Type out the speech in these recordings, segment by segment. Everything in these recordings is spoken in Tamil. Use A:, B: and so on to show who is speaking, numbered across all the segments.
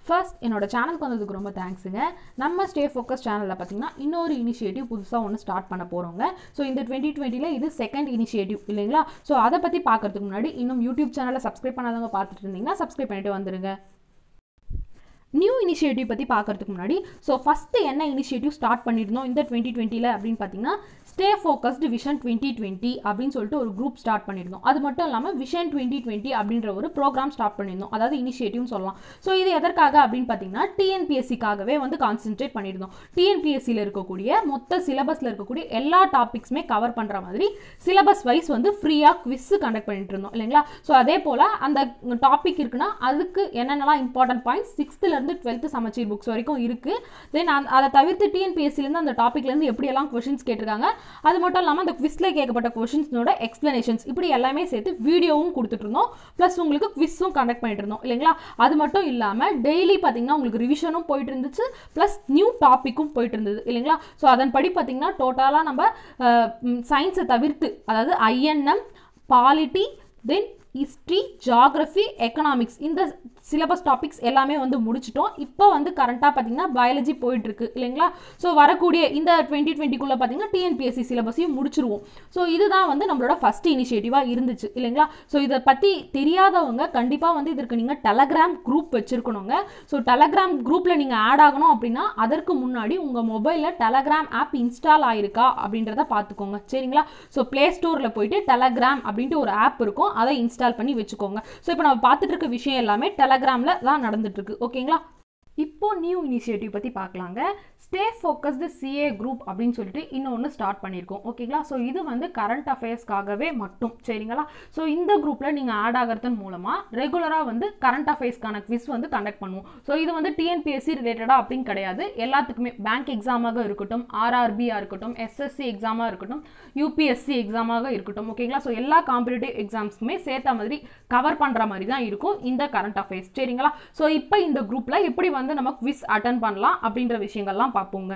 A: ஃபர்ஸ்ட் என்னோட சேனலுக்கு வந்ததுக்கு ரொம்ப தேங்க்ஸுங்க நம்ம ஸ்டே ஃபோக்கஸ் சேனலில் பார்த்தீங்கன்னா இன்னொரு இனிஷியேட்டிவ் புதுசாக ஒன்று ஸ்டார்ட் பண்ண போகிறோங்க ஸோ இந்த டுவெண்ட்டி டுவெண்ட்டியில் இது செகண்ட் இனிஷியேட்டிவ் இல்லைங்களா ஸோ அதை பற்றி பார்க்கறதுக்கு முன்னாடி இன்னும் யூடியூப் சேனலை சப்ஸ்கிரைப் பண்ணாதவங்க பார்த்துட்டு இருந்தீங்கன்னா சப்ஸ்கிரைப் பண்ணிட்டு வந்துருங்க நியூ இனிஷியேட்டிவ் பற்றி பார்க்கறதுக்கு முன்னாடி ஸோ ஃபஸ்ட்டு என்ன இனிஷியேட்டிவ் ஸ்டார்ட் பண்ணியிருந்தோம் இந்த டுவெண்ட்டி டுவெண்ட்டியில் அப்படின்னு பார்த்தீங்கன்னா stay focused vision twenty twenty அப்படின்னு சொல்லிட்டு ஒரு குரூப் ஸ்டார்ட் பண்ணியிருந்தோம் அது மட்டும் இல்லாமல் விஷன் டுவெண்ட்டி டுவெண்ட்டி அப்படின்ற ஒரு ப்ரோக்ராம் ஸ்டார்ட் பண்ணியிருந்தோம் அதாவது இனிஷியேட்டிவ்னு சொல்லலாம் ஸோ இது எதற்காக அப்படின்னு பார்த்தீங்கன்னா டிஎன்பிஎஸ்சிக்காகவே வந்து கான்சென்ட்ரேட் பண்ணியிருந்தோம் டிஎன்பிஎஸ்சியில் இருக்கக்கூடிய மொத்த சிலபஸில் இருக்கக்கூடிய எல்லா டாபிக்ஸுமே கவர் பண்ணுற மாதிரி சிலபஸ் வைஸ் வந்து ஃப்ரீயாக குவிஸ் கண்டக்ட் பண்ணிட்டு இருந்தோம் இல்லைங்களா ஸோ அதே போல் அந்த டாபிக் இருக்குன்னா அதுக்கு என்னென்னலாம் இம்பார்ட்டன்ட் பாயிண்ட்ஸ் சிக்ஸ்த்தில் இருந்து டுவெல்த்து சமச்சீர் புக்ஸ் வரைக்கும் இருக்குது தென் அதை தவிர்த்து டிஎன்பிஎஸ்சிலேருந்து அந்த டாப்பிக்லேருந்து எப்படியெல்லாம் கொஷின்ஸ் கேட்டிருக்காங்க அது மட்டும் இல்லாமல் அந்த குவிஸில் கேட்கப்பட்ட கொஷின்ஸோட எக்ஸ்ப்ளனேஷன்ஸ் இப்படி எல்லாமே சேர்த்து வீடியோவும் கொடுத்துட்டு இருந்தோம் ப்ளஸ் உங்களுக்கு குவிஸும் கண்டக்ட் பண்ணிட்டு இருந்தோம் இல்லைங்களா அது மட்டும் இல்லாமல் டெய்லி பார்த்தீங்கன்னா உங்களுக்கு ரிவிஷனும் போயிட்டு இருந்துச்சு ப்ளஸ் நியூ டாப்பிக்கும் போயிட்டு இருந்தது இல்லைங்களா ஸோ அதன்படி பார்த்தீங்கன்னா டோட்டலாக நம்ம சயின்ஸை தவிர்த்து அதாவது INM polity then history geography economics இந்த சிலபஸ் டாபிக்ஸ் எல்லாமே வந்து முடிச்சிட்டோம் இப்போ வந்து கரண்ட்டாக பார்த்தீங்கன்னா பயாலஜி போயிட்டுருக்கு இல்லைங்களா ஸோ வரக்கூடிய இந்த டுவெண்ட்டி டுவெண்ட்டிக்குள்ளே பார்த்தீங்கன்னா டிஎன்பிஎஸ்சி சிலபஸையும் முடிச்சிருவோம் ஸோ இதுதான் வந்து நம்மளோட ஃபஸ்ட் இனிஷியேட்டிவாக இருந்துச்சு இல்லைங்களா ஸோ இதை பற்றி தெரியாதவங்க கண்டிப்பாக வந்து இதற்கு நீங்கள் டெலகிராம் குரூப் வச்சுருக்கணுங்க ஸோ டெலகிராம் குரூப்பில் நீங்கள் ஆட் ஆகணும் அப்படின்னா அதற்கு முன்னாடி உங்கள் மொபைலில் டெலகிராம் ஆப் இன்ஸ்டால் ஆயிருக்கா அப்படின்றத பார்த்துக்கோங்க சரிங்களா ஸோ ப்ளே ஸ்டோரில் போயிட்டு டெலகிராம் அப்படின்ட்டு ஒரு ஆப் இருக்கும் அதை இன்ஸ்டால் பண்ணி வச்சுக்கோங்க ஸோ இப்போ நம்ம பார்த்துட்டு இருக்க விஷயம் எல்லாமே டெலகிராமில் தான் நடந்துட்டு இருக்கு ஓகேங்களா இப்போ நியூ இனிஷியேட்டிவ் பற்றி பார்க்கலாங்க ஸ்டே ஃபோக்கஸ்டு சிஏ குரூப் அப்படின்னு சொல்லிட்டு இன்னொன்று ஸ்டார்ட் பண்ணியிருக்கோம் ஓகேங்களா ஸோ இது வந்து கரண்ட் அஃபேர்ஸ்க்காகவே மட்டும் சரிங்களா ஸோ இந்த குரூப்பில் நீங்கள் ஆட் ஆகிறதன் மூலமாக ரெகுலராக வந்து கரண்ட் அஃபேர்ஸ்க்கான குவிஸ் வந்து கண்டக்ட் பண்ணுவோம் ஸோ இது வந்து டிஎன்பிஎஸ்சி ரிலேட்டடாக அப்படின்னு கிடையாது எல்லாத்துக்குமே பேங்க் எக்ஸாமாக இருக்கட்டும் ஆர்ஆர்பியாக இருக்கட்டும் எஸ்எஸ்சி எக்ஸாமாக இருக்கட்டும் யூபிஎஸ்சி எக்ஸாமாக இருக்கட்டும் ஓகேங்களா ஸோ எல்லா காம்படிட்டிவ் எக்ஸாம்ஸுமே சேர்த்த மாதிரி கவர் பண்ணுற மாதிரி தான் இருக்கும் இந்த கரண்ட் அஃபேர்ஸ் சரிங்களா ஸோ இப்போ இந்த குரூப்பில் எப்படி வந்து நம்ம குவிஸ் அட்டன் பண்ணலாம் அப்படின்ற விஷயங்கள்லாம் பார்ப்போங்க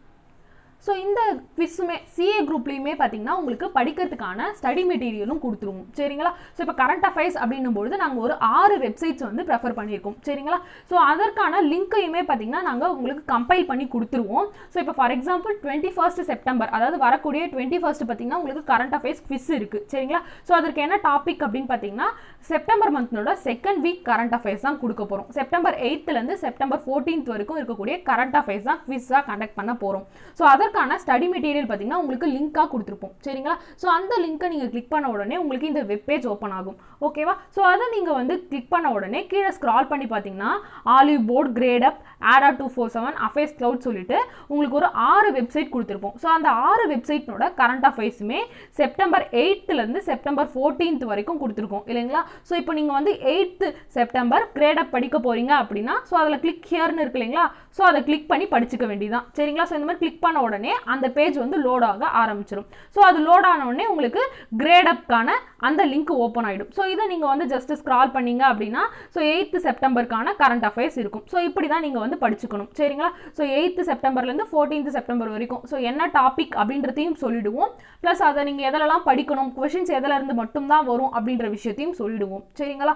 A: ஸோ இந்த குவிஸுமே சிஏ குரூப்லேயுமே பார்த்தீங்கன்னா உங்களுக்கு படிக்கிறதுக்கான ஸ்டடி மெட்டீரியலும் கொடுத்துருவோம் சரிங்களா ஸோ இப்போ கரண்ட் அஃபேர்ஸ் அப்படின்னும் பொழுது நாங்கள் ஒரு ஆறு வெப்சைட்ஸ் வந்து ப்ரெஃபர் பண்ணியிருக்கோம் சரிங்களா ஸோ அதற்கான லிங்க்கையுமே பார்த்தீங்கன்னா நாங்கள் உங்களுக்கு கம்பைல் பண்ணி கொடுத்துருவோம் ஸோ இப்போ for example twenty first September அதாவது வரக்கூடிய டுவெண்ட்டி ஃபர்ஸ்ட் பார்த்தீங்கன்னா உங்களுக்கு கரண்ட் அஃபேர்ஸ் குவிஸ் இருக்குது சரிங்களா ஸோ அதற்கு என்ன டாபிக் அப்படின்னு பார்த்தீங்கன்னா செப்டம்பர் மந்த்னோட செகண்ட் வீக் கரண்ட் அஃபேர்ஸ் தான் கொடுக்க போகிறோம் செப்டம்பர் எயித்துலேருந்து செப்டம்பர் ஃபோர்டீன்த் வரைக்கும் இருக்கக்கூடிய கரண்ட் அஃபேர்ஸ் தான் குவிஸாக கண்டக்ட் பண்ண போகிறோம் ஸோ அதற்கு அதற்கான ஸ்டடி மெட்டீரியல் பார்த்தீங்கன்னா உங்களுக்கு லிங்காக கொடுத்துருப்போம் சரிங்களா ஸோ அந்த லிங்க்கை நீங்கள் கிளிக் பண்ண உடனே உங்களுக்கு இந்த வெப் பேஜ் ஓப்பன் ஆகும் ஓகேவா ஸோ அதை நீங்கள் வந்து கிளிக் பண்ண உடனே கீழே ஸ்க்ரால் பண்ணி பார்த்தீங்கன்னா olive board Gradeup Adda two four seven AffairsCloud சொல்லிட்டு உங்களுக்கு ஒரு ஆறு வெப்சைட் கொடுத்துருப்போம் ஸோ அந்த ஆறு வெப்சைட்னோட கரண்ட் அஃபேர்ஸுமே செப்டம்பர் எயித்துலேருந்து செப்டம்பர் ஃபோர்டீன்த் வரைக்கும் கொடுத்துருக்கோம் இல்லைங்களா ஸோ இப்போ நீங்கள் வந்து எயித்து செப்டம்பர் கிரேட் அப் படிக்க போகிறீங்க அப்படின்னா ஸோ அதில் கிளிக் ஹியர்னு இருக்கு இல்லைங்களா ஸோ அதை கிளிக் பண்ணி படிச்சுக்க வேண்டியதான் சரிங்களா ஸோ இந்த மாதிரி கிளிக் பண்ண உடனே அந்த பேஜ் வந்து லோட் ஆக ஆரம்பிச்சிடும் ஸோ அது லோட் ஆன உடனே உங்களுக்கு கிரேட் அப்கான அந்த லிங்க் ஓப்பன் ஆகிடும் ஸோ இதை நீங்கள் வந்து ஜஸ்ட் ஸ்க்ரால் பண்ணீங்க அப்படின்னா ஸோ எயித்து செப்டம்பருக்கான கரண்ட் அஃபேர்ஸ் இருக்கும் ஸோ இப்படி தான் நீங்கள் வந்து படிச்சுக்கணும் சரிங்களா ஸோ எயித்து செப்டம்பர்லேருந்து ஃபோர்டீன்த் செப்டம்பர் வரைக்கும் ஸோ என்ன டாபிக் அப்படின்றதையும் சொல்லிடுவோம் ப்ளஸ் அதை நீங்கள் எதிலெல்லாம் படிக்கணும் கொஷின்ஸ் எதில் இருந்து மட்டும்தான் வரும் அப்படின்ற விஷயத்தையும் சொல்லிடுவோம் சரிங்களா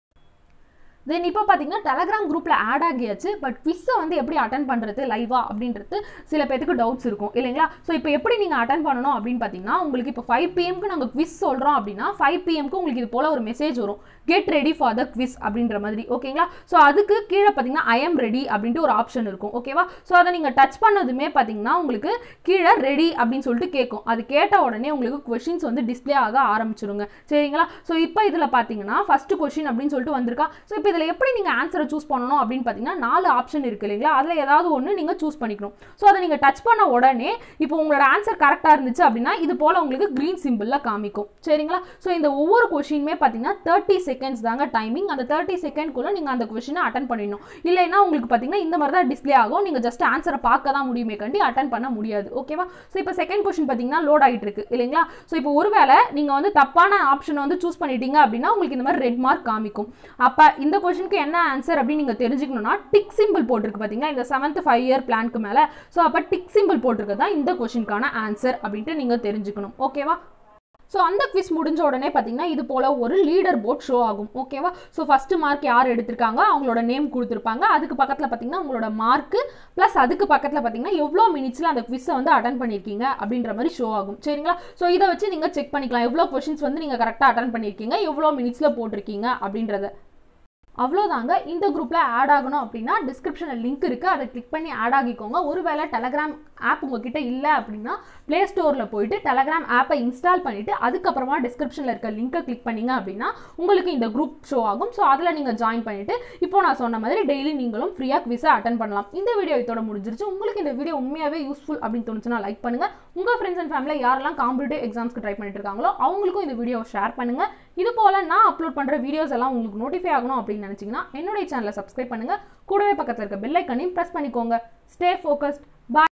A: தென் இப்போ பார்த்தீங்கன்னா டெலகிராம் குரூப்பில் ஆட் ஆகியாச்சு பட் குவிஸை வந்து எப்படி அட்டன் பண்ணுறது லைவா அப்படின்றது சில பேருக்கு டவுட்ஸ் இருக்கும் இல்லைங்களா ஸோ இப்போ எப்படி நீங்கள் அட்டன் பண்ணணும் அப்படின்னு பார்த்தீங்கன்னா உங்களுக்கு இப்போ ஃபைவ் பிஎம்க்கு நாங்கள் குவிஸ் சொல்கிறோம் அப்படின்னா ஃபைவ் பிஎம்க்கு உங்களுக்கு இது போல் ஒரு மெசேஜ் வரும் get ready for the quiz அப்படின்ற மாதிரி ஓகேங்களா ஸோ அதுக்கு கீழே பார்த்தீங்கன்னா ஐ எம் ரெடி அப்படின்ட்டு ஒரு ஆப்ஷன் இருக்கும் ஓகேவா ஸோ அதை நீங்கள் டச் பண்ணதுமே பார்த்தீங்கன்னா உங்களுக்கு கீழே ரெடி அப்படின்னு சொல்லிட்டு கேட்கும் அது கேட்ட உடனே உங்களுக்கு கொஷின்ஸ் வந்து டிஸ்பிளே ஆக ஆரம்பிச்சிருங்க சரிங்களா ஸோ இப்போ இதில் பார்த்தீங்கன்னா ஃபஸ்ட்டு கொஷின் அப்படின்னு சொல்லிட்டு வந்திருக்கா ஸோ இப்போ இதில் எப்படி நீங்கள் ஆன்சரை சூஸ் பண்ணணும் அப்படின்னு பார்த்தீங்கன்னா நாலு ஆப்ஷன் இருக்குது இல்லைங்களா அதில் ஏதாவது ஒன்று நீங்கள் சூஸ் பண்ணிக்கணும் ஸோ அதை நீங்கள் டச் பண்ண உடனே இப்போ உங்களோட ஆன்சர் கரெக்டாக இருந்துச்சு அப்படின்னா இது போல் உங்களுக்கு க்ரீன் சிம்பிளில் காமிக்கும் சரிங்களா ஸோ இந்த ஒவ்வொரு கொஷினுமே பார்த்தீங்கன்னா தேர்ட்டி செகண்ட்ஸ் தாங்க டைமிங் அந்த தேர்ட்டி செகண்ட்குள்ளே நீங்கள் அந்த கொஷினை அட்டன் பண்ணிடணும் இல்லைன்னா உங்களுக்கு பார்த்தீங்கன்னா இந்த மாதிரி தான் டிஸ்பிளே ஆகும் நீங்கள் ஜஸ்ட் ஆன்சரை பார்க்க தான் முடியுமே கண்டி அட்டன் பண்ண முடியாது ஓகேவா ஸோ இப்போ செகண்ட் கொஷின் பார்த்தீங்கன்னா லோட் ஆகிட்டு இருக்கு இல்லைங்களா ஸோ இப்போ ஒருவேளை நீங்கள் வந்து தப்பான ஆப்ஷனை வந்து சூஸ் பண்ணிட்டீங்க அப்படின்னா உங்களுக்கு இந்த மாதிரி ரெட் மார்க் காமிக்கும் அப்போ இந்த கொஷனுக்கு என்ன ஆன்சர் அப்படின்னு நீங்கள் தெரிஞ்சுக்கணும்னா டிக் சிம்பிள் போட்டிருக்கு பார்த்தீங்களா இந்த செவன்த் ஃபைவ் இயர் பிளான்க்கு மேலே ஸோ அப்போ டிக் சிம்பிள் போட்டிருக்கு தான் இந்த கொஷினுக்கான ஆன்சர் அப்படின்ட்டு நீங்கள் தெரிஞ்சுக்கணும் ஓகேவா ஸோ அந்த குவிஸ் முடிஞ்ச உடனே பார்த்தீங்கன்னா இது போல் ஒரு லீடர் போர்ட் ஷோ ஆகும் ஓகேவா ஸோ ஃபஸ்ட்டு மார்க் யார் எடுத்திருக்காங்க அவங்களோட நேம் கொடுத்துருப்பாங்க அதுக்கு பக்கத்தில் பார்த்தீங்கன்னா உங்களோட மார்க்கு ப்ளஸ் அதுக்கு பக்கத்தில் பார்த்தீங்கன்னா எவ்வளோ மினிட்ஸில் அந்த குவிஸை வந்து அட்டன் பண்ணியிருக்கீங்க அப்படின்ற மாதிரி ஷோ ஆகும் சரிங்களா ஸோ இதை வச்சு நீங்கள் செக் பண்ணிக்கலாம் எவ்வளோ கொஷின்ஸ் வந்து நீங்கள் கரெக்டாக அட்டன் பண்ணியிருக்கீங்க எவ்வளோ மினிட்ஸில் போட்டிருக்கீங்க அப்படின்றத அவ்வளோதாங்க இந்த குரூப்பில் ஆட் ஆகணும் அப்படின்னா டிஸ்கிரிப்ஷனில் லிங்க் இருக்குது அதை கிளிக் பண்ணி ஆட் ஆகிக்கோங்க ஒருவேளை டெலகிராம் ஆப் உங்ககிட்ட இல்லை அப்படின்னா ப்ளே ஸ்டோரில் போயிட்டு டெலகிராம் ஆப்பை இன்ஸ்டால் பண்ணிவிட்டு அதுக்கப்புறமா டிஸ்கிரிப்ஷனில் இருக்க லிங்க்கை கிளிக் பண்ணிங்க அப்படின்னா உங்களுக்கு இந்த குரூப் ஷோ ஆகும் ஸோ அதில் நீங்கள் ஜாயின் பண்ணிவிட்டு இப்போ நான் சொன்ன மாதிரி டெய்லி நீங்களும் ஃப்ரீயாக குவிஸை அட்டன் பண்ணலாம் இந்த வீடியோ இதோட முடிஞ்சிருச்சு உங்களுக்கு இந்த வீடியோ உண்மையாகவே யூஸ்ஃபுல் அப்படின்னு தோணுச்சுன்னா லைக் பண்ணுங்கள் உங்கள் ஃப்ரெண்ட்ஸ் அண்ட் ஃபேமிலியில் யாரெல்லாம் காம்படிட்டிவ் எக்ஸாம்ஸ்க்கு ட்ரை பண்ணிட்டு இருக்காங்களோ அவங்களுக்கும் இந்த வீடியோவை ஷேர் பண்ணுங்கள் இது போல் நான் அப்லோட் பண்ணுற வீடியோஸ் எல்லாம் உங்களுக்கு நோட்டிஃபை ஆகணும் அப்படின்னு நினச்சிங்கன்னா என்னுடைய சேனலை சப்ஸ்கிரைப் பண்ணுங்கள் கூடவே பக்கத்தில் இருக்க பெல் ஐக்கனையும் ப்ரெஸ் பண்ணிக்கோங்க ஸ்டே ஃபோக்கஸ்ட்